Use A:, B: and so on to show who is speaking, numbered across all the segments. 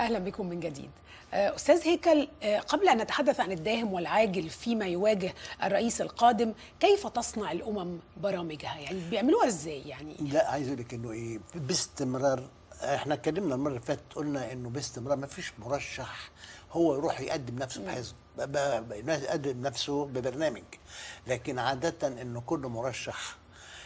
A: اهلا بكم من جديد آه، استاذ هيكل آه، قبل ان نتحدث عن الداهم والعاجل فيما يواجه الرئيس القادم كيف تصنع الامم برامجها يعني بيعملوها ازاي يعني
B: لا عايز اقول لك انه ايه باستمرار احنا اتكلمنا المره اللي فاتت قلنا انه باستمرار ما فيش مرشح هو يروح يقدم نفسه بحزب ب- ب- يقدم نفسه ببرنامج لكن عاده انه كل مرشح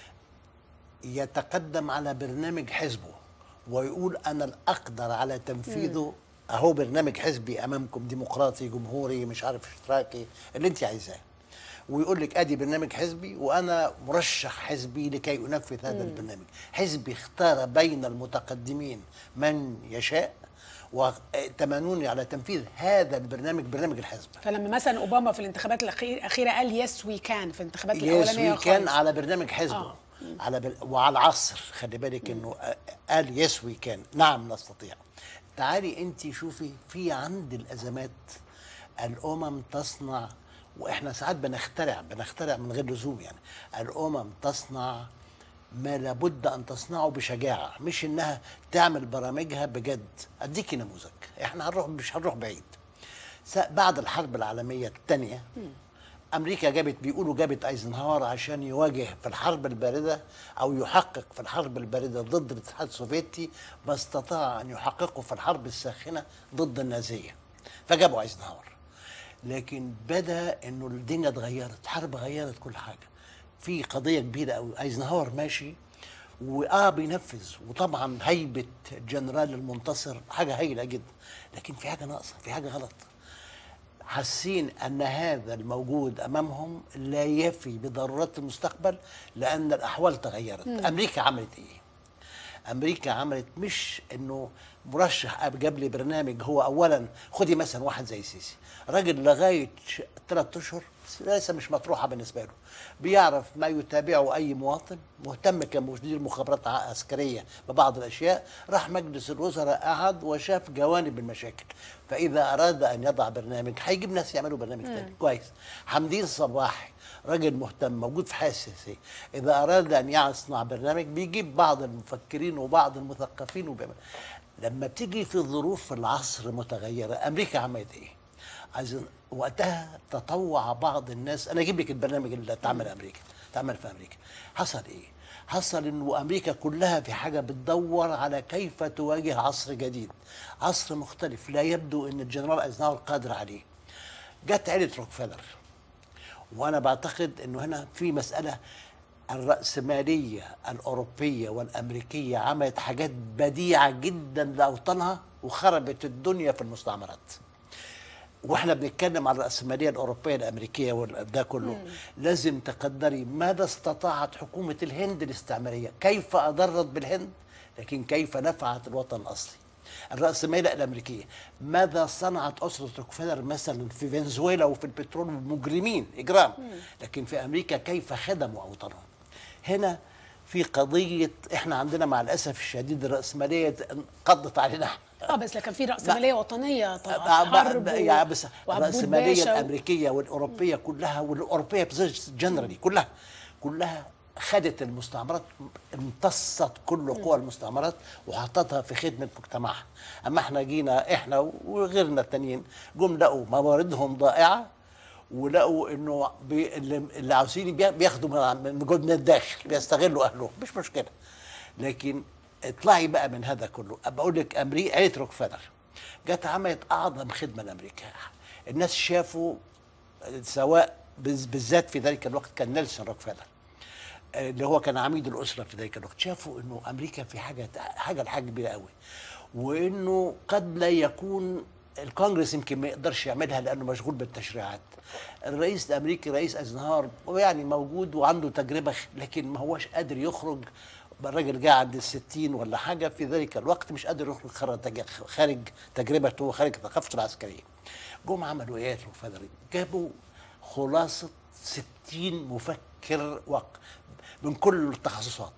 B: يتقدم على برنامج حزبه ويقول انا الاقدر على تنفيذه اهو برنامج حزبي امامكم ديمقراطي جمهوري مش عارف اشتراكي اللي انت عايزاه ويقول لك ادي برنامج حزبي وانا مرشح حزبي لكي انفذ هذا البرنامج حزبي اختار بين المتقدمين من يشاء وتمنوني على تنفيذ هذا البرنامج برنامج الحزب
A: فلما مثلا اوباما في الانتخابات الأخير- الاخيره قال يس وي كان في الانتخابات
B: يس
A: الاولانيه
B: وي كان
A: خالص.
B: على برنامج حزبه
A: آه.
B: على بر... وعلى العصر خلي بالك انه قال يس وي كان نعم نستطيع تعالي انت شوفي في عند الازمات الامم تصنع واحنا ساعات بنخترع بنخترع من غير لزوم يعني الامم تصنع ما لابد ان تصنعه بشجاعه مش انها تعمل برامجها بجد اديكي نموذج احنا هنروح مش هنروح بعيد س- بعد الحرب العالميه الثانيه امريكا جابت بيقولوا جابت ايزنهاور عشان يواجه في الحرب البارده او يحقق في الحرب البارده ضد الاتحاد السوفيتي ما استطاع ان يحققه في الحرب الساخنه ضد النازيه فجابوا ايزنهاور لكن بدا انه الدنيا اتغيرت الحرب غيرت كل حاجه في قضيه كبيره قوي ايزنهاور ماشي واه بينفذ وطبعا هيبه الجنرال المنتصر حاجه هايله جدا لكن في حاجه ناقصه في حاجه غلط حاسين ان هذا الموجود امامهم لا يفي بضرورات المستقبل لان الاحوال تغيرت امريكا عملت ايه امريكا عملت مش انه مرشح أب جاب لي برنامج هو اولا خدي مثلا واحد زي سيسي راجل لغايه ثلاث اشهر لسه مش مطروحه بالنسبه له بيعرف ما يتابعه اي مواطن مهتم كمدير مخابرات ع- عسكريه ببعض الاشياء راح مجلس الوزراء قعد وشاف جوانب المشاكل فاذا اراد ان يضع برنامج هيجيب ناس يعملوا برنامج تاني كويس حمدين صباحي راجل مهتم موجود في حياه سياسيه اذا اراد ان يصنع برنامج بيجيب بعض المفكرين وبعض المثقفين وبيعمل لما بتيجي في ظروف العصر متغيره امريكا عملت ايه؟ عايز وقتها تطوع بعض الناس انا اجيب لك البرنامج اللي اتعمل امريكا اتعمل في امريكا حصل ايه؟ حصل انه امريكا كلها في حاجه بتدور على كيف تواجه عصر جديد عصر مختلف لا يبدو ان الجنرال ايزنهاور قادر عليه جت عيله روكفيلر وانا بعتقد انه هنا في مساله الرأسمالية الأوروبية والأمريكية عملت حاجات بديعة جدا لأوطانها وخربت الدنيا في المستعمرات واحنا بنتكلم عن الرأسمالية الأوروبية الأمريكية وده كله لازم تقدري ماذا استطاعت حكومة الهند الاستعمارية كيف أضرت بالهند لكن كيف نفعت الوطن الأصلي الرأسمالية الأمريكية ماذا صنعت أسرة روكفيلر مثلا في فنزويلا وفي البترول مجرمين إجرام لكن في أمريكا كيف خدموا أوطانهم هنا في قضية احنا عندنا مع الأسف الشديد الرأسمالية قضت علينا احنا
A: اه بس لكن في راسماليه وطنيه طبعا
B: بقى-
A: حرب
B: بقى-
A: و-
B: يعني بس
A: وعبود
B: الرأسمالية
A: باشا و-
B: الأمريكية والأوروبية كلها والأوروبية جنرالي كلها كلها خدت المستعمرات امتصت كل قوى المستعمرات وحطتها في خدمة مجتمعها أما احنا جينا احنا وغيرنا التانيين جم لقوا مواردهم ضائعة ولقوا انه بي اللي, اللي عاوزين بي- بياخدوا من من جهد من الداخل بيستغلوا اهلهم مش مشكله لكن اطلعي بقى من هذا كله بقول لك امريكا عيله روكفيلر جت عملت اعظم خدمه لامريكا الناس شافوا سواء بز- بالذات في ذلك الوقت كان نيلسون روكفيلر اللي هو كان عميد الاسره في ذلك الوقت شافوا انه امريكا في حاجه حاجه لحاجه كبيره قوي وانه قد لا يكون الكونجرس يمكن ما يقدرش يعملها لانه مشغول بالتشريعات الرئيس الامريكي رئيس ايزنهاور يعني موجود وعنده تجربه لكن ما هوش قادر يخرج الراجل جه عند الستين ولا حاجه في ذلك الوقت مش قادر يخرج خارج تج- خارج تجربته وخارج ثقافته العسكريه جم عملوا ايه يا فدري جابوا خلاصه 60 مفكر وق من كل التخصصات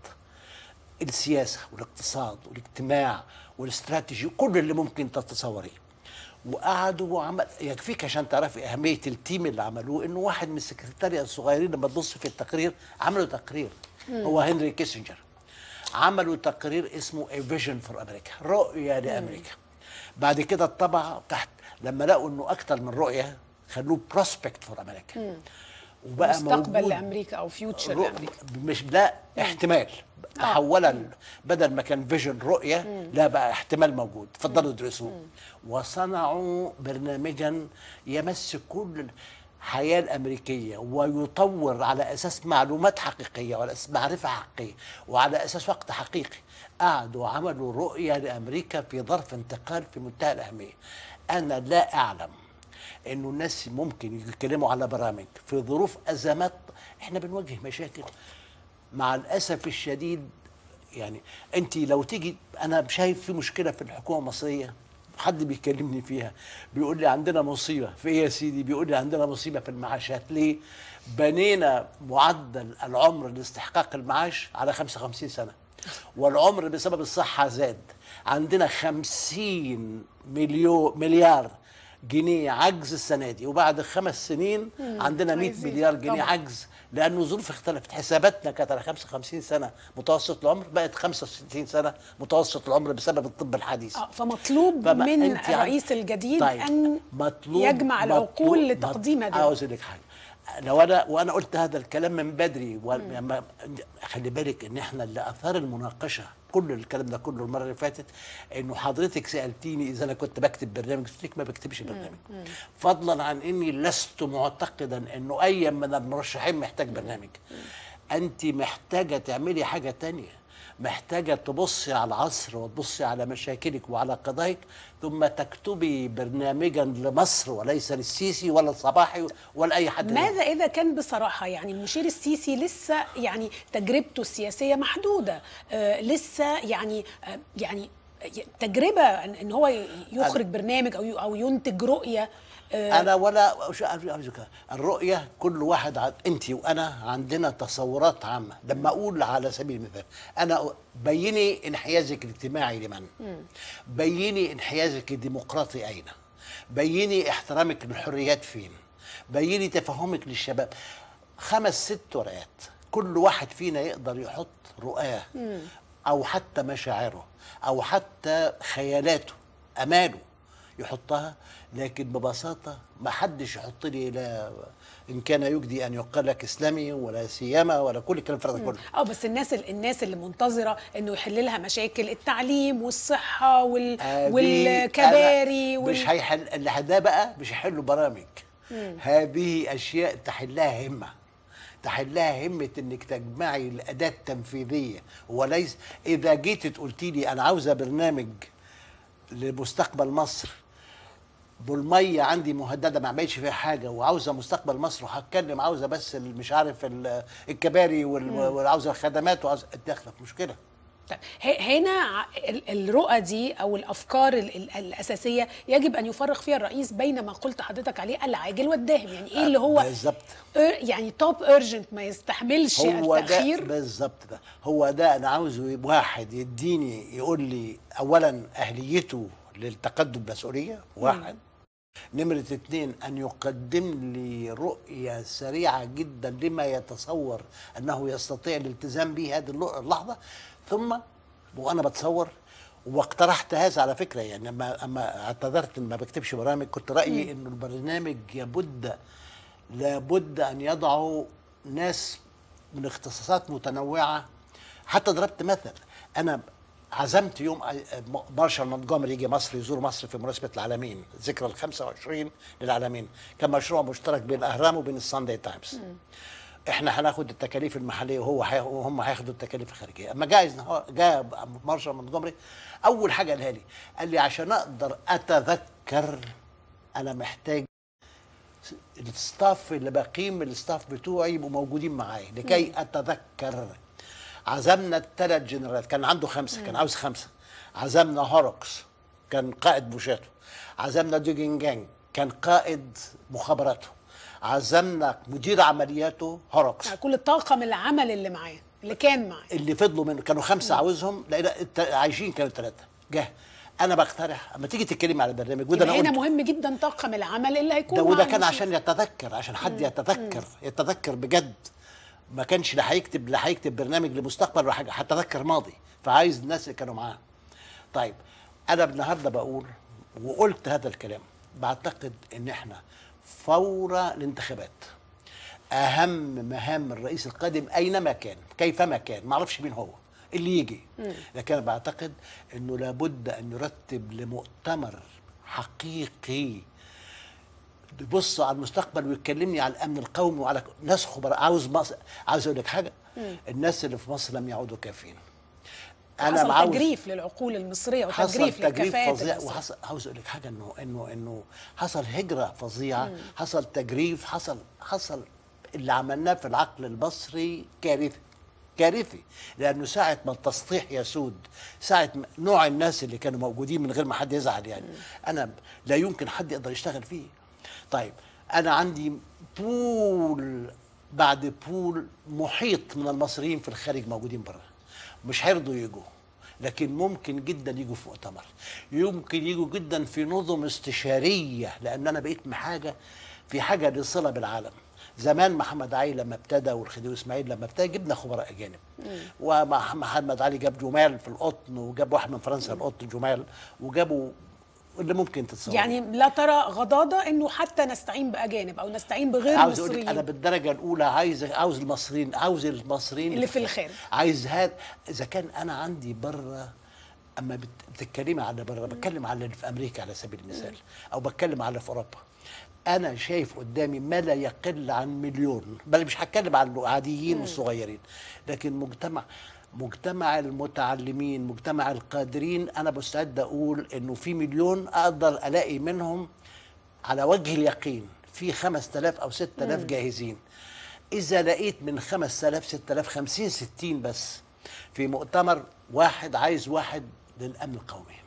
B: السياسه والاقتصاد والاجتماع والاستراتيجي كل اللي ممكن تتصوريه وقعدوا وعمل يكفيك عشان تعرفي اهميه التيم اللي عملوه انه واحد من السكرتاريا الصغيرين لما تبص في التقرير عملوا تقرير هو هنري كيسنجر عملوا تقرير اسمه A Vision for America رؤية لأمريكا بعد كده اتطبع تحت لما لقوا انه اكتر من رؤيه خلوه بروسبكت فور امريكا وبقى
A: مستقبل
B: موجود
A: لامريكا او فيوتشر
B: رؤ-
A: لامريكا
B: مش لا احتمال تحول ال- بدل ما كان فيجن رؤيه لا بقى احتمال موجود اتفضلوا ادرسوه وصنعوا برنامجا يمس كل الحياه الامريكيه ويطور على اساس معلومات حقيقيه وعلى اساس معرفه حقيقيه وعلى اساس وقت حقيقي قعدوا عملوا رؤيه لامريكا في ظرف انتقال في منتهى الاهميه انا لا اعلم انه الناس ممكن يتكلموا على برامج في ظروف ازمات احنا بنواجه مشاكل مع الاسف الشديد يعني انت لو تيجي انا شايف في مشكله في الحكومه المصريه حد بيكلمني فيها بيقول لي عندنا مصيبه في ايه يا سيدي بيقول لي عندنا مصيبه في المعاشات ليه بنينا معدل العمر لاستحقاق المعاش على 55 سنه والعمر بسبب الصحه زاد عندنا 50 مليون مليار جنيه عجز السنه دي وبعد خمس سنين عندنا 100
A: عايزين.
B: مليار جنيه
A: طبعاً.
B: عجز لانه الظروف اختلفت حساباتنا كانت على 55 سنه متوسط العمر بقت 65 سنه متوسط العمر بسبب الطب الحديث
A: آه، فمطلوب
B: فما
A: من
B: أنت عن-
A: الرئيس الجديد
B: طيب
A: ان
B: مطلوب
A: يجمع
B: مطلوب-
A: العقول لتقديم
B: مط-
A: هذه
B: عاوز لك حاجه لو انا وانا قلت هذا الكلام من بدري ولما خلي بالك ان احنا اللي اثار المناقشه كل الكلام ده كله المره اللي فاتت انه حضرتك سالتيني اذا انا كنت بكتب برنامج قلت لك ما بكتبش برنامج فضلا عن اني لست معتقدا انه اي من المرشحين محتاج برنامج انت محتاجه تعملي حاجه تانية محتاجة تبصي على العصر وتبصي على مشاكلك وعلى قضاياك ثم تكتبي برنامجا لمصر وليس للسيسي ولا الصباحي ولا أي حد تاني.
A: ماذا اذا كان بصراحه يعني المشير السيسي لسه يعني تجربته السياسيه محدوده آه لسه يعني آه يعني تجربه ان إن هو يخرج برنامج او ي- او ينتج رؤيه آه
B: انا ولا شو أرجوك الرؤيه كل واحد عن انت وانا عندنا تصورات عامه لما اقول على سبيل المثال انا بيني انحيازك الاجتماعي لمن بيني انحيازك الديمقراطي اين بيني احترامك للحريات فين بيني تفهمك للشباب خمس ست ورقات كل واحد فينا يقدر يحط رؤاه او حتى مشاعره او حتى خيالاته اماله يحطها لكن ببساطة ما حدش يحط لي لا إن كان يجدي أن يقال لك إسلامي ولا سيما ولا كل الكلام الفارغ ده كله
A: اه بس الناس الناس اللي منتظره انه يحل لها مشاكل التعليم والصحه وال
B: هذه
A: والكباري
B: أنا
A: وال...
B: مش هيحل اللي ده بقى مش هيحلوا برامج هذه أشياء تحلها همة تحلها همة انك تجمعي الأداة التنفيذية وليس إذا جيت قلت لي أنا عاوزة برنامج لمستقبل مصر والميه عندي مهدده ما عملتش فيها حاجه وعاوزه مستقبل مصر وهتكلم عاوزه بس ال- مش عارف ال- الكباري وال- وعاوزه الخدمات وعاوزه داخله في مشكله
A: طيب ه- هنا ع- ال- الرؤى دي او الافكار ال- ال- الاساسيه يجب ان يفرق فيها الرئيس بين ما قلت حضرتك عليه العاجل والداهم يعني ايه اللي هو
B: بالظبط
A: أر- يعني توب ايرجنت ما يستحملش
B: هو ده
A: التاخير
B: بالظبط ده هو ده انا عاوزه واحد يديني يقول لي اولا اهليته للتقدم مسؤوليه واحد نمرة اتنين أن يقدم لي رؤية سريعة جدا لما يتصور أنه يستطيع الالتزام به هذه اللو- اللحظة ثم وأنا بتصور واقترحت هذا على فكرة يعني أما أما اعتذرت إن ما بكتبش برامج كنت رأيي إنه البرنامج يبد لابد أن يضعوا ناس من اختصاصات متنوعة حتى ضربت مثل أنا عزمت يوم مارشال مونتجومري يجي مصر يزور مصر في مناسبة العالمين ذكرى ال 25 للعالمين كان مشروع مشترك بين الأهرام وبين الساندي تايمز احنا هناخد التكاليف المحليه وهو حي... وهم هياخدوا التكاليف الخارجيه اما جاء جاء مارشال مونتجومري اول حاجه قالها لي قال لي عشان اقدر اتذكر انا محتاج الستاف اللي بقيم الستاف بتوعي يبقوا موجودين معايا لكي اتذكر عزمنا الثلاث جنرالات كان عنده خمسه كان عاوز خمسه عزمنا هوروكس كان قائد بوشاته عزمنا دوجينجانج كان قائد مخابراته عزمنا مدير عملياته هوروكس
A: يعني كل طاقم العمل اللي معاه اللي كان معاه
B: اللي فضلوا منه كانوا خمسه عاوزهم لقينا الت- عايشين كانوا ثلاثه جه انا بقترح اما تيجي تتكلمي على البرنامج وده
A: يبقى
B: انا
A: هنا
B: قلت
A: مهم جدا طاقم العمل اللي هيكون
B: ده وده
A: مع
B: كان
A: المشير.
B: عشان يتذكر عشان حد يتذكر يتذكر بجد ما كانش لا هيكتب لا هيكتب برنامج لمستقبل ولا حاجه هتذكر ماضي فعايز الناس اللي كانوا معاه طيب انا النهارده بقول وقلت هذا الكلام بعتقد ان احنا فور الانتخابات اهم مهام الرئيس القادم اينما كان كيفما كان ما اعرفش مين هو اللي يجي لكن انا بعتقد انه لابد ان يرتب لمؤتمر حقيقي يبص على المستقبل ويكلمني على الامن القومي وعلى ناس خبراء عاوز مصر عاوز اقول لك حاجه الناس اللي في مصر لم يعودوا كافيين
A: حصل
B: عاوز-
A: تجريف للعقول المصريه
B: حصل
A: وتجريف
B: تجريف
A: للكفاءات
B: فظيع
A: المصرية.
B: وحصل عاوز اقول لك حاجه انه انه انه حصل هجره فظيعه حصل تجريف حصل حصل اللي عملناه في العقل المصري كارثي كارثي لانه ساعه ما التسطيح يسود ساعه ما نوع الناس اللي كانوا موجودين من غير ما حد يزعل يعني انا لا يمكن حد يقدر يشتغل فيه طيب انا عندي بول بعد بول محيط من المصريين في الخارج موجودين بره مش هيرضوا يجوا لكن ممكن جدا يجوا في مؤتمر يمكن يجوا جدا في نظم استشاريه لان انا بقيت محاجه في حاجه للصله بالعالم زمان محمد علي لما ابتدى والخديوي اسماعيل لما ابتدى جبنا خبراء اجانب ومحمد علي جاب جمال في القطن وجاب واحد من فرنسا القطن جمال وجابوا اللي ممكن تتصور
A: يعني لا ترى غضاضه انه حتى نستعين باجانب او نستعين بغير
B: عاوز اقول لك انا
A: مصريين
B: بالدرجه الاولى عايز عاوز المصريين عاوز المصريين
A: اللي في الخارج.
B: عايز هذا اذا كان انا عندي بره اما بت- بتتكلمي على بره بتكلم على اللي في امريكا على سبيل المثال او بتكلم على اللي في اوروبا انا شايف قدامي ما لا يقل عن مليون بل مش هتكلم عن العاديين والصغيرين لكن مجتمع مجتمع المتعلمين مجتمع القادرين انا مستعد اقول انه في مليون اقدر الاقي منهم على وجه اليقين في 5000 او 6000 جاهزين اذا لقيت من 5000 6000 50 60 بس في مؤتمر واحد عايز واحد للامن القومي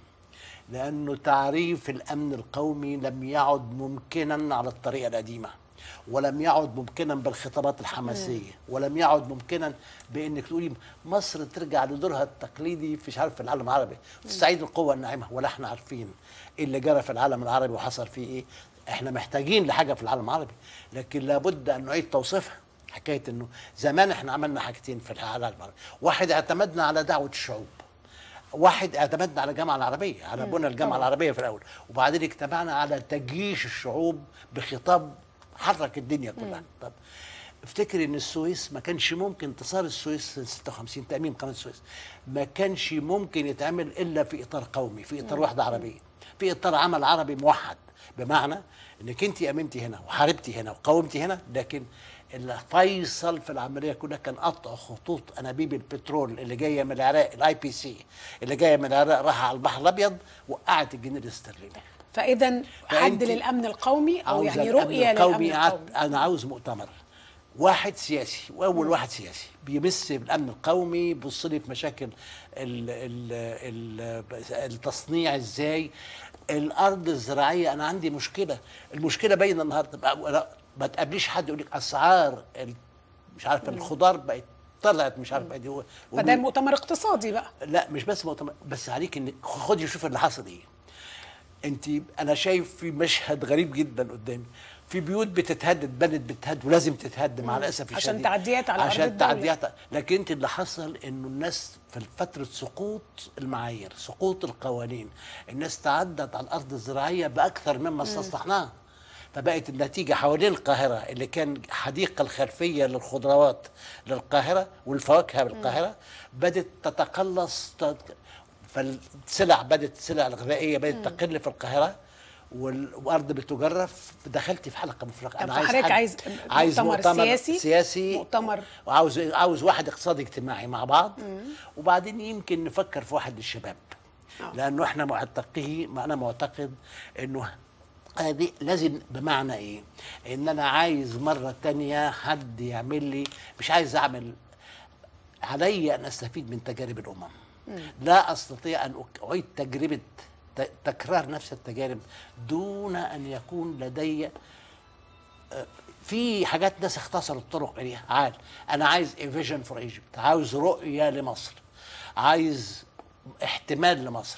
B: لانه تعريف الامن القومي لم يعد ممكنا على الطريقه القديمه ولم يعد ممكنا بالخطابات الحماسيه ولم يعد ممكنا بانك تقولي مصر ترجع لدورها التقليدي في مش عارف في العالم العربي تستعيد القوه الناعمه ولا احنا عارفين ايه اللي جرى في العالم العربي وحصل فيه ايه احنا محتاجين لحاجه في العالم العربي لكن لابد ان نعيد توصيفها حكايه انه زمان احنا عملنا حاجتين في العالم العربي واحد اعتمدنا على دعوه الشعوب واحد اعتمدنا على الجامعه العربيه على بنى الجامعه العربيه في الاول وبعدين اجتمعنا على تجيش الشعوب بخطاب حرك الدنيا كلها طب افتكر ان السويس ما كانش ممكن انتصار السويس 56 تاميم قناه السويس ما كانش ممكن يتعمل الا في اطار قومي في اطار وحده عربيه في اطار عمل عربي موحد بمعنى انك انت امنتي هنا وحاربتي هنا وقاومتي هنا لكن اللي فيصل في العمليه كلها كان قطع خطوط انابيب البترول اللي جايه من العراق الاي بي سي اللي جايه من العراق راح على البحر الابيض وقعت الجنيه الاسترليني
A: فاذا حد
B: فأنت
A: للامن القومي او
B: عاوز
A: يعني
B: الأمن
A: رؤيه
B: القومي
A: للامن
B: قعدت-
A: القومي
B: انا عاوز مؤتمر واحد سياسي واول واحد سياسي بيمس بالامن القومي يبص لي في مشاكل ال ال ال التصنيع ازاي الارض الزراعيه انا عندي مشكله المشكله باينه النهارده بقى- لا، ما تقابليش حد يقول لك اسعار ال- مش عارف الخضار بقت طلعت مش عارف قد ايه
A: فده مؤتمر اقتصادي بقى
B: لا مش بس مؤتمر بس عليك ان خدي شوف اللي حصل ايه انت انا شايف في مشهد غريب جدا قدامي في بيوت بتتهدد بنت بتتهد ولازم تتهد مع الاسف
A: عشان
B: الشديد
A: تعديات على أرض
B: عشان
A: الدولة.
B: تعديات لكن انت اللي حصل انه الناس في فتره سقوط المعايير سقوط القوانين الناس تعدت على الارض الزراعيه باكثر مما استصلحناه فبقت النتيجة حوالين القاهرة اللي كان حديقة الخلفية للخضروات للقاهرة والفواكه بالقاهرة بدت تتقلص تت- فالسلع بدت السلع الغذائية بدت تقل في القاهرة وال- والارض بتجرف دخلت في حلقه مفرغه
A: طب فحضرتك
B: حد-
A: عايز
B: عايز
A: مؤتمر
B: مؤتمر
A: سياسي،
B: سياسي
A: مؤتمر-
B: وعاوز عاوز واحد اقتصادي اجتماعي مع بعض وبعدين يمكن نفكر في واحد للشباب
A: آه.
B: لانه احنا معتقيه ما انا معتقد انه هذه لازم بمعنى ايه ان انا عايز مره تانية حد يعمل لي مش عايز اعمل علي ان استفيد من تجارب الامم لا استطيع ان أك- اعيد تجربه ت- تكرار نفس التجارب دون ان يكون لدي آه، في حاجات ناس اختصروا الطرق اليها عال انا عايز فيجن فور ايجيبت عاوز رؤيه لمصر عايز احتمال لمصر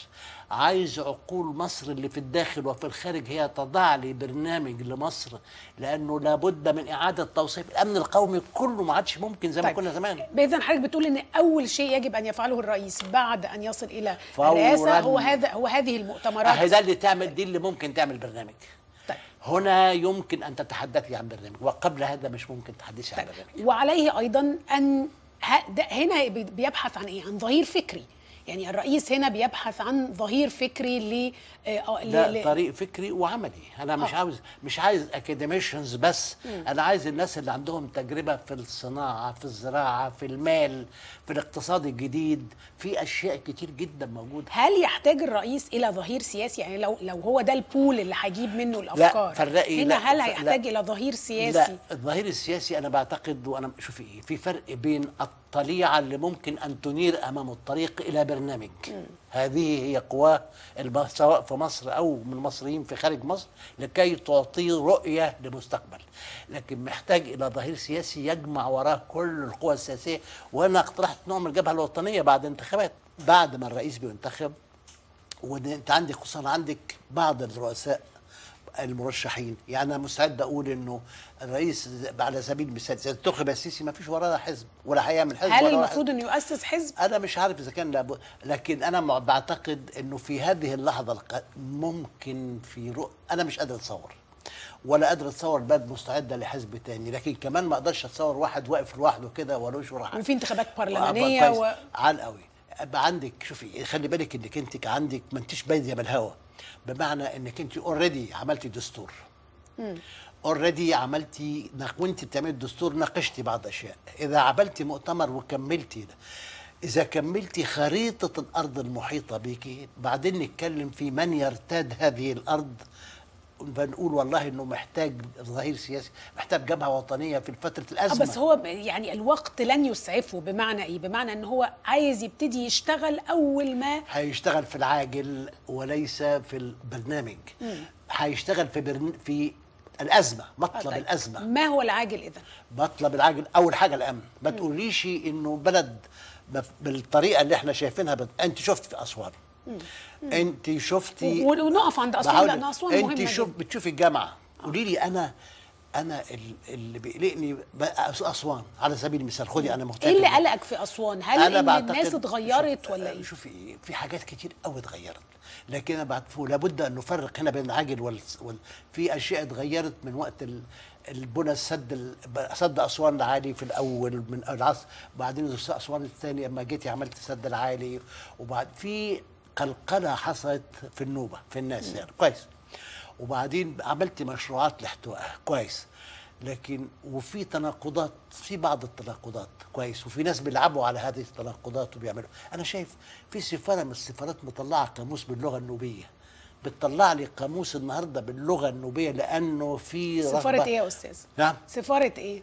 B: عايز عقول مصر اللي في الداخل وفي الخارج هي تضع لي برنامج لمصر لانه لابد من اعاده توصيف الامن القومي كله ما عادش ممكن زي ما كنا زمان
A: باذن حضرتك بتقول ان اول شيء يجب ان يفعله الرئيس بعد ان يصل الى
B: فوراً.
A: الرئاسه هو هذا هو هذه المؤتمرات
B: اهي ده اللي تعمل دي اللي ممكن تعمل برنامج
A: طيب.
B: هنا يمكن ان تتحدثي عن برنامج وقبل هذا مش ممكن تحدثي عن
A: طيب.
B: برنامج
A: وعليه ايضا ان ه- ده هنا بي- بيبحث عن ايه عن ظهير فكري يعني الرئيس هنا بيبحث عن ظهير فكري ل آه، ل-
B: ده
A: ل-
B: طريق فكري وعملي انا مش
A: آه.
B: عاوز مش عايز اكاديميشنز بس انا عايز الناس اللي عندهم تجربه في الصناعه في الزراعه في المال في الاقتصاد الجديد في اشياء كتير جدا موجوده
A: هل يحتاج الرئيس الى ظهير سياسي يعني لو لو هو ده البول اللي هيجيب منه الافكار
B: فرقي،
A: هنا
B: لا،
A: هل
B: ف-
A: هيحتاج
B: لا.
A: الى ظهير سياسي
B: لا الظهير السياسي انا بعتقد وانا شوفي ايه في فرق بين الطليعه اللي ممكن ان تنير امام الطريق الى برنامج هذه هي قواه الب- سواء في مصر او من المصريين في خارج مصر لكي تعطيه رؤيه لمستقبل لكن محتاج الى ظهير سياسي يجمع وراه كل القوى السياسيه وانا اقترحت نوع من الجبهه الوطنيه بعد انتخابات بعد ما الرئيس بينتخب وانت عندك خصوصا عندك بعض الرؤساء المرشحين يعني انا مستعد اقول انه الرئيس على سبيل المثال اذا انتخب السيسي ما فيش وراه حزب ولا هيعمل حزب
A: هل
B: ولا
A: المفروض انه يؤسس حزب
B: انا مش عارف اذا كان لابد لكن انا مع- بعتقد انه في هذه اللحظه الق- ممكن في رؤ... انا مش قادر اتصور ولا قادر اتصور بلد مستعده لحزب تاني لكن كمان ما اقدرش اتصور واحد واقف لوحده كده ولوش ورا حاجه
A: وفي انتخابات
B: وأبقى
A: برلمانيه
B: كويس.
A: و...
B: عال قوي ابقى عندك شوفي خلي بالك انك انت عندك ما انتش بايديه بالهوا بمعنى انك انت اوريدي عملتي دستور اوريدي عملتي نق- وانت بتعملي الدستور ناقشتي بعض الاشياء اذا عملتي مؤتمر وكملتي ده اذا كملتي خريطه الارض المحيطه بك بعدين نتكلم في من يرتاد هذه الارض بنقول والله انه محتاج ظهير سياسي محتاج جبهه وطنيه في فتره
A: آه،
B: الازمه
A: بس هو يعني الوقت لن يسعفه بمعنى ايه بمعنى ان هو عايز يبتدي يشتغل اول ما
B: هيشتغل في العاجل وليس في البرنامج هيشتغل في برن... في الازمه
A: آه،
B: مطلب
A: طيب.
B: الازمه
A: ما هو العاجل اذا
B: مطلب العاجل اول حاجه الامن ما تقوليش انه بلد بف- بالطريقه اللي احنا شايفينها بت... انت شفت في اسوان انت شفتي
A: و- ونقف عند اسوان
B: بحاول-
A: لان اسوان مهمه
B: انت شوف
A: جداً.
B: بتشوفي الجامعه قولي لي انا انا ال- اللي بيقلقني بقى أس- اسوان على سبيل المثال خدي انا مهتم
A: ايه اللي قلقك في اسوان هل ان الناس اتغيرت
B: شوف-
A: ولا ايه
B: شوفي في حاجات كتير قوي اتغيرت لكن انا بعد لابد ان نفرق هنا بين العاجل وال... وال... في اشياء اتغيرت من وقت ال... البنى السد ال... سد اسوان العالي في الاول من العصر بعدين اسوان الثاني لما جيتي عملت السد العالي وبعد في قلقله حصلت في النوبه في الناس يعني كويس وبعدين عملت مشروعات لاحتوائها كويس لكن وفي تناقضات في بعض التناقضات كويس وفي ناس بيلعبوا على هذه التناقضات وبيعملوا انا شايف في سفاره من السفارات مطلعه قاموس باللغه النوبيه بتطلع لي قاموس النهارده باللغه النوبيه لانه في
A: سفاره
B: رغبة-
A: ايه يا استاذ
B: نعم
A: سفاره ايه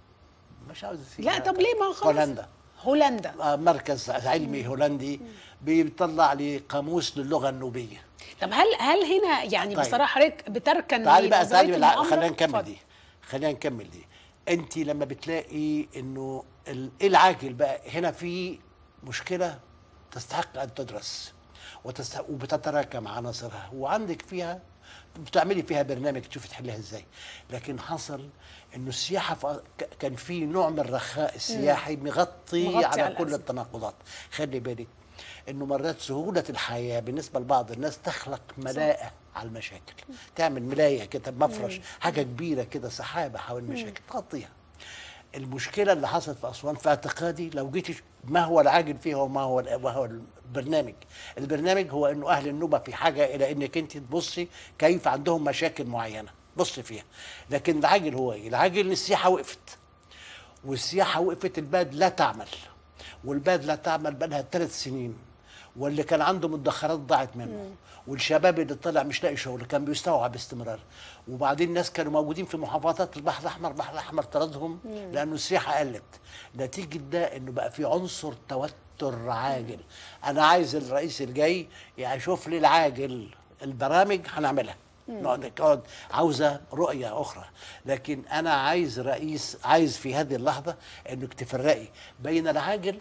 B: مش عاوز أسيب
A: لا
B: يعني.
A: طب ليه ما خلاص
B: هولندا
A: هولندا
B: آه، مركز علمي هولندي بيطلع لي قاموس للغه النوبيه
A: طب هل هل هنا يعني
B: طيب.
A: بصراحه حضرتك بتركن
B: تعالي بقى
A: لنظرية
B: تعالي بالع-
A: المؤامرة؟
B: خلينا نكمل
A: اتفضل.
B: دي خلينا نكمل دي انت لما بتلاقي انه ال- ايه العاجل بقى هنا في مشكله تستحق ان تدرس وتستحق وبتتراكم عناصرها وعندك فيها بتعملي فيها برنامج تشوفي تحلها ازاي لكن حصل انه السياحه ف- ك- كان في نوع من الرخاء السياحي مغطي,
A: مغطي
B: على,
A: على
B: كل
A: الأزمة.
B: التناقضات خلي بالك انه مرات سهوله الحياه بالنسبه لبعض الناس تخلق ملاءه على المشاكل تعمل ملايه كده مفرش حاجه كبيره كده سحابه حول المشاكل تغطيها المشكله اللي حصلت في اسوان في اعتقادي لو جيتي ما هو العاجل فيها وما هو وهو البرنامج البرنامج هو انه اهل النوبه في حاجه الى انك انت تبصي كيف عندهم مشاكل معينه بصي فيها لكن العاجل هو ايه العاجل ان السياحه وقفت والسياحه وقفت البلد لا تعمل والبلد لا تعمل بقى ثلاث سنين واللي كان عنده مدخرات ضاعت منه والشباب اللي طلع مش لاقي شغل كان بيستوعب باستمرار وبعدين الناس كانوا موجودين في محافظات البحر الاحمر البحر الاحمر طردهم لانه السياحه قلت نتيجه ده انه بقى في عنصر توتر عاجل انا عايز الرئيس الجاي يعني يشوف لي العاجل البرامج هنعملها نقعد نقعد عاوزه رؤيه اخرى لكن انا عايز رئيس عايز في هذه اللحظه انك تفرقي بين العاجل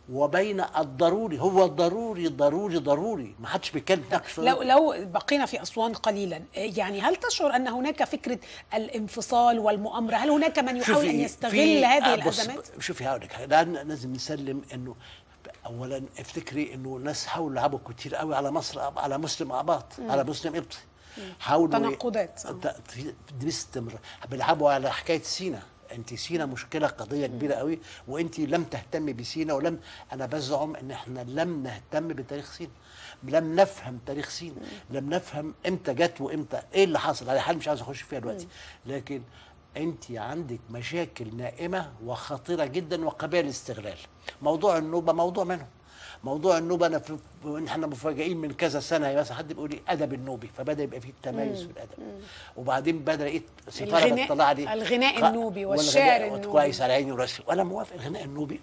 B: وبين الضروري هو الضروري ضروري ضروري ما حدش بيتكلم ناقش
A: لو لو بقينا في اسوان قليلا يعني هل تشعر ان هناك فكره الانفصال والمؤامره هل هناك من يحاول ان
B: شوفي،
A: يستغل
B: في-
A: هذه
B: آه، بص-
A: الازمات
B: شوفي هقول لك حاجة، لأن لازم نسلم انه اولا افتكري انه ناس حاولوا يلعبوا كتير قوي على مصر على مسلم اباط على مسلم قبطي حاولوا
A: تناقضات، آه.
B: ت- في- دي باستمرار بيلعبوا على حكايه سينا انت سينا مشكله قضيه كبيره قوي وانت لم تهتمي بسينا ولم انا بزعم ان احنا لم نهتم بتاريخ سينا لم نفهم تاريخ سينا لم نفهم امتى جت وامتى ايه اللي حصل على حال مش عايز اخش فيها دلوقتي لكن انت عندك مشاكل نائمه وخطيره جدا وقبيل استغلال موضوع النوبه موضوع منهم موضوع النوبه انا في احنا مفاجئين من كذا سنه مثلا حد بيقول لي ادب النوبي فبدا يبقى فيه تميز في الادب وبعدين بدا لقيت سفاره
A: الغناء-
B: بتطلع لي
A: الغناء
B: ق-
A: النوبي والشعر
B: والغناء
A: النوبي.
B: كويس على عيني وراسي وانا موافق الغناء النوبي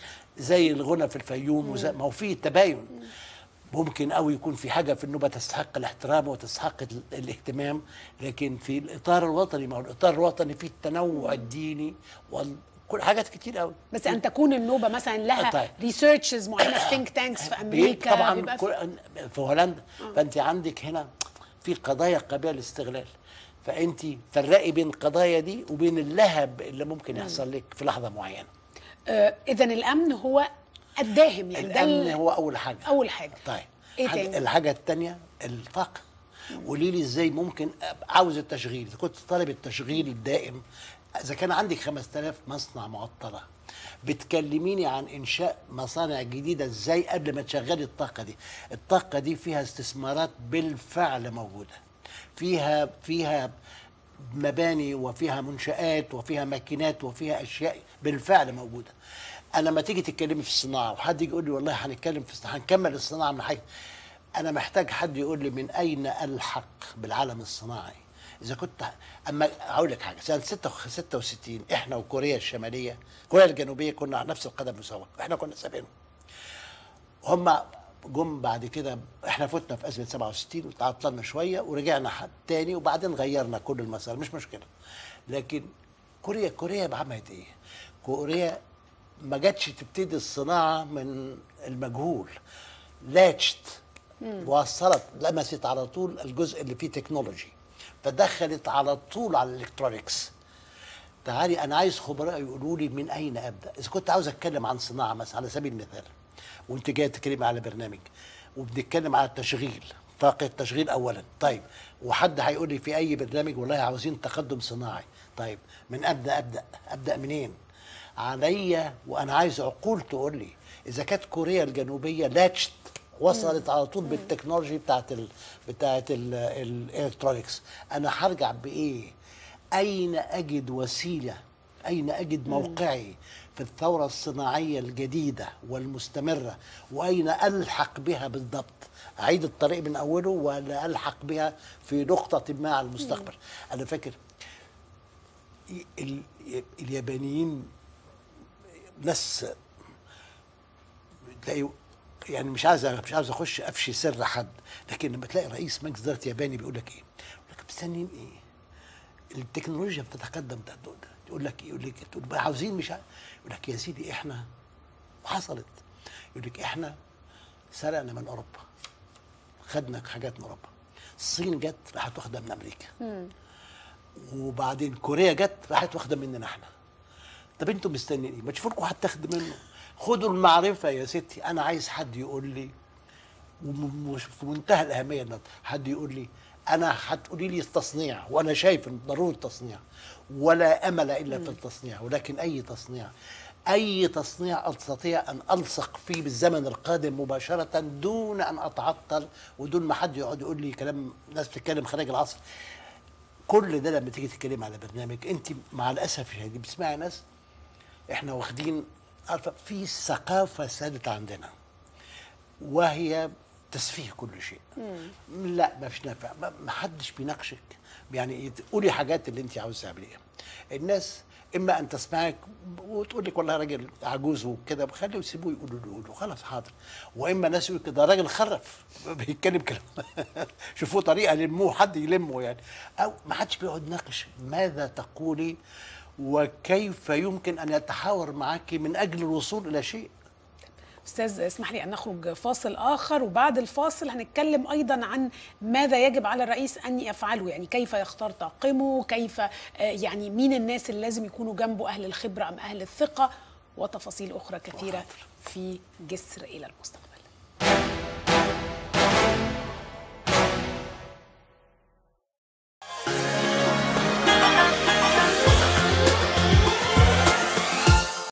B: زي الغنى في الفيوم وزي ما هو فيه تباين ممكن قوي يكون في حاجه في النوبه تستحق الاحترام وتستحق ال- الاهتمام لكن في الاطار الوطني ما هو الاطار الوطني فيه التنوع الديني وكل حاجات كتير قوي
A: بس ان تكون النوبه مثلا لها
B: طيب.
A: ريسيرشز معينه ثينك تانكس في امريكا
B: طبعا
A: بيبقى في-
B: كل في هولندا فانت عندك هنا في قضايا قبيله الاستغلال فانت فرقي بين القضايا دي وبين اللهب اللي ممكن يحصل لك في لحظه معينه
A: آه اذا الامن هو الداهم يعني ده
B: الامن
A: ال-
B: هو اول حاجه
A: اول حاجه
B: طيب
A: إيه
B: حاجة-
A: تاني؟
B: الحاجه الثانيه الطاقه قولي لي ازاي ممكن أبقى عاوز التشغيل اذا كنت طالب التشغيل الدائم اذا كان عندك 5000 مصنع معطله بتكلميني عن انشاء مصانع جديده ازاي قبل ما تشغلي الطاقه دي الطاقه دي فيها استثمارات بالفعل موجوده فيها فيها مباني وفيها منشآت وفيها ماكينات وفيها أشياء بالفعل موجودة أنا لما تيجي تتكلمي في الصناعة وحد يجي يقول لي والله هنتكلم في الصناعة هنكمل الصناعة من حاجة أنا محتاج حد يقول لي من أين ألحق بالعالم الصناعي إذا كنت أما أقول لك حاجة سنة 66 إحنا وكوريا الشمالية كوريا الجنوبية كنا على نفس القدم مساواة إحنا كنا سابقينهم هم جم بعد كده احنا فتنا في ازمه 67 وتعطلنا شويه ورجعنا حد تاني وبعدين غيرنا كل المسار مش مشكله لكن كوريا كوريا عملت ايه؟ كوريا ما جاتش تبتدي الصناعه من المجهول لاتشت وصلت لمست على طول الجزء اللي فيه تكنولوجي فدخلت على طول على الالكترونيكس تعالي انا عايز خبراء يقولوا لي من اين ابدا اذا كنت عاوز اتكلم عن صناعه مثلا على سبيل المثال وانت جاي تتكلمي على برنامج وبنتكلم على التشغيل طاقه التشغيل اولا طيب وحد هيقول لي في اي برنامج والله عاوزين تقدم صناعي طيب من ابدا ابدا ابدا منين عليا وانا عايز عقول تقول لي اذا كانت كوريا الجنوبيه لاتشت وصلت على طول بالتكنولوجي بتاعت ال بتاعت ال- الالكترونيكس انا هرجع بايه اين اجد وسيله اين اجد موقعي في الثوره الصناعيه الجديده والمستمره واين الحق بها بالضبط اعيد الطريق من اوله ولا الحق بها في نقطه ما على المستقبل انا فاكر ال- اليابانيين ناس تلاقي يعني مش عايز مش عاوز اخش افشي سر حد لكن لما تلاقي رئيس مجلس اداره ياباني بيقول لك ايه؟ يقول لك مستنيين ايه؟ التكنولوجيا بتتقدم ده ده- ده. يقول لك يقول لك تقول بقى عاوزين مش عارف. يقول لك يا سيدي احنا حصلت يقول لك احنا سرقنا من اوروبا خدنا حاجات من اوروبا الصين جت راحت واخده من امريكا وبعدين كوريا جت راحت واخده مننا احنا طب انتوا مستنيين ايه؟ ما تشوفوا لكم حد تاخد منه خدوا المعرفه يا ستي انا عايز حد يقول لي ومش في منتهى الاهميه ان حد يقول لي انا هتقولي لي التصنيع وانا شايف ان ضروري التصنيع ولا امل الا في التصنيع ولكن اي تصنيع اي تصنيع استطيع ان الصق فيه بالزمن القادم مباشره دون ان اتعطل ودون ما حد يقعد يقول لي كلام ناس بتتكلم خارج العصر كل ده لما تيجي تتكلم على برنامج انت مع الاسف الشديد بتسمعي ناس احنا واخدين عارفه في ثقافه سادت عندنا وهي تسفيه كل شيء لا ما فيش نافع ما ما حدش بيناقشك يعني يت- قولي حاجات اللي انت عاوز تعمليها الناس اما ان تسمعك وتقول لك والله راجل عجوز وكده خليه يسيبوه يقولوا له يقولوا خلاص حاضر واما ناس يقول كده راجل خرف بيتكلم كلام شوفوا طريقه لموه حد يلمه يعني او ما حدش بيقعد يناقش ماذا تقولي وكيف يمكن ان يتحاور معك من اجل الوصول الى شيء
A: استاذ اسمح لي ان نخرج فاصل اخر وبعد الفاصل هنتكلم ايضا عن ماذا يجب على الرئيس ان يفعله يعني كيف يختار طاقمه كيف آه، يعني مين الناس اللي لازم يكونوا جنبه اهل الخبره ام اهل الثقه وتفاصيل اخرى كثيره في جسر الى المستقبل